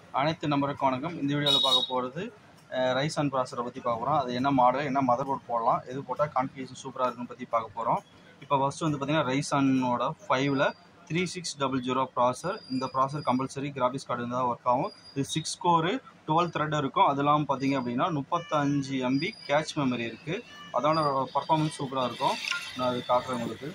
அனைத்து நம்பருக்கும் வணக்கம் இந்த வீடியோவில் பார்க்க போகிறது ரைஸ் அண்ட் ப்ராசரை பற்றி பார்க்க போகிறோம் அது என்ன மாடல் என்ன மதர் போர்ட் போடலாம் எது போட்டால் கான்ஃபிகேஷன் சூப்பராக இருக்குன்னு பற்றி பார்க்க போகிறோம் இப்போ ஃபஸ்ட்டு வந்து பார்த்திங்கன்னா ரைஸ் அன்னோட ஃபைவ்ல three six double zero processor இந்த ப்ராசர் கம்பல்சரி கிராஃபிக்ஸ் கார்டு இருந்தால் ஒர்க் ஆகும் இது சிக்ஸ் கோரு டுவெல் த்ரெட் இருக்கும் அது இல்லாமல் பார்த்தீங்க அப்படின்னா முப்பத்தஞ்சு எம்பி கேட்ச் மெமரி இருக்குது அதோட பர்ஃபார்மன்ஸ் சூப்பராக இருக்கும் நான் அது காட்டுறேன் உங்களுக்கு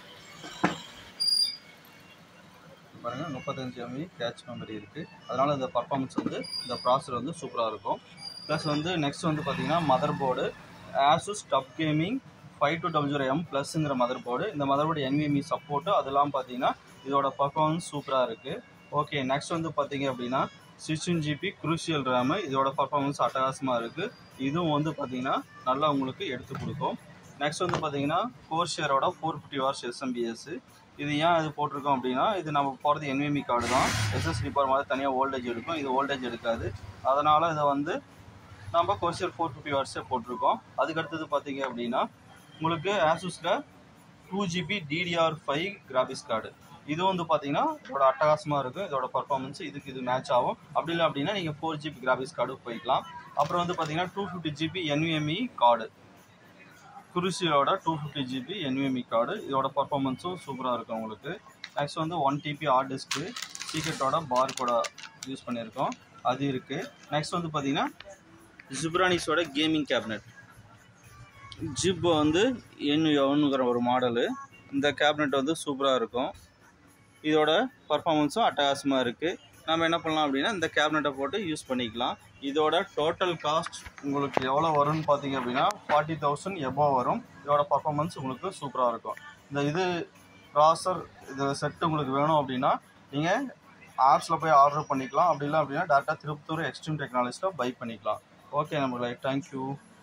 பாருங்கள் முப்பத்தஞ்சு எம்பி கேட்ச் மெமரி இருக்குது அதனால் இந்த பர்ஃபார்மன்ஸ் வந்து இந்த ப்ராசர் வந்து சூப்பராக இருக்கும் ப்ளஸ் வந்து நெக்ஸ்ட் வந்து பார்த்தீங்கன்னா motherboard ASUS TUF gaming five two double zero M ப்ளஸ்ங்கிற மதர் போர்டு இந்த மதர் போர்டு என்விஎம்இ சப்போர்ட்டு அதெல்லாம் பார்த்தீங்கன்னா இதோட பர்ஃபார்மன்ஸ் சூப்பராக இருக்குது ஓகே நெக்ஸ்ட் வந்து பார்த்தீங்க அப்படின்னா சிக்ஸ்டின் ஜிபி குரூசியல் ரேமு இதோட பர்ஃபார்மன்ஸ் அட்டகாசமாக இருக்குது இதுவும் வந்து பார்த்தீங்கன்னா நல்லா உங்களுக்கு எடுத்து கொடுக்கும் நெக்ஸ்ட் வந்து பார்த்தீங்கன்னா ஃபோர் ஷேரோட ஃபோர் ஃபிஃப்டி வார்ஸ் எஸ்எம்பிஎஸ் இது ஏன் இது போட்டிருக்கோம் அப்படின்னா இது நம்ம போகிறது என்விஎம்இ கார்டு தான் எஸ்எஸ்டி பவர் மாதிரி தனியாக வோல்டேஜ் எடுக்கும் இது வோல்டேஜ் எடுக்காது அதனால் இதை வந்து நம்ம கோர்சியர் ஃபோர் ஃபிஃப்டி வாட்ஸே போட்டிருக்கோம் அதுக்கடுத்தது பார்த்தீங்க அப்படின்னா உங்களுக்கு ஆசூஸில் two GB DDR five graphics card இது வந்து பார்த்தீங்கன்னா இதோட அட்டகாசமாக இருக்கும் இதோட பர்ஃபார்மன்ஸ் இதுக்கு இது மேட்ச் ஆகும் அப்படி இல்லை அப்படின்னா நீங்கள் ஃபோர் ஜிபி கிராஃபிக்ஸ் கார்டு போய்க்கலாம் அப்புறம் வந்து பார்த்தீங்கன்னா two fifty GB NVMe card குருசியோட two fifty GB NVMe card இதோட பர்ஃபார்மன்ஸும் சூப்பராக இருக்கும் உங்களுக்கு நெக்ஸ்ட் வந்து ஒன் டிபி ஹார்ட் டிஸ்க்கு சீக்ரெட்டோட பார் கூட யூஸ் பண்ணியிருக்கோம் அது இருக்குது நெக்ஸ்ட் வந்து பார்த்தீங்கன்னா ஜிப்ரானிஸோட கேமிங் கேபினெட் ஜிப் வந்து என் எவனுங்கிற ஒரு மாடலு இந்த கேபினெட் வந்து சூப்பராக இருக்கும் இதோட பர்ஃபார்மன்ஸும் அட்டகாசமாக இருக்குது நம்ம என்ன பண்ணலாம் அப்படின்னா இந்த கேபினெட்டை போட்டு யூஸ் பண்ணிக்கலாம் இதோட டோட்டல் காஸ்ட் உங்களுக்கு எவ்வளோ வரும்னு பார்த்தீங்க அப்படின்னா ஃபார்ட்டி தௌசண்ட் எபோ வரும் இதோட பர்ஃபார்மன்ஸ் உங்களுக்கு சூப்பராக இருக்கும் இந்த இது ப்ராசர் இது செட் உங்களுக்கு வேணும் அப்படின்னா நீங்கள் ஆப்ஸில் போய் ஆர்டர் பண்ணிக்கலாம் அப்படி இல்லை அப்படின்னா டேரெக்டாக திருப்பத்தூர் எக்ஸ்ட்ரீம் டெக்னாலஜியில் பை பண்ணிக்கலாம் ஓகே நம்மளை தேங்க்யூ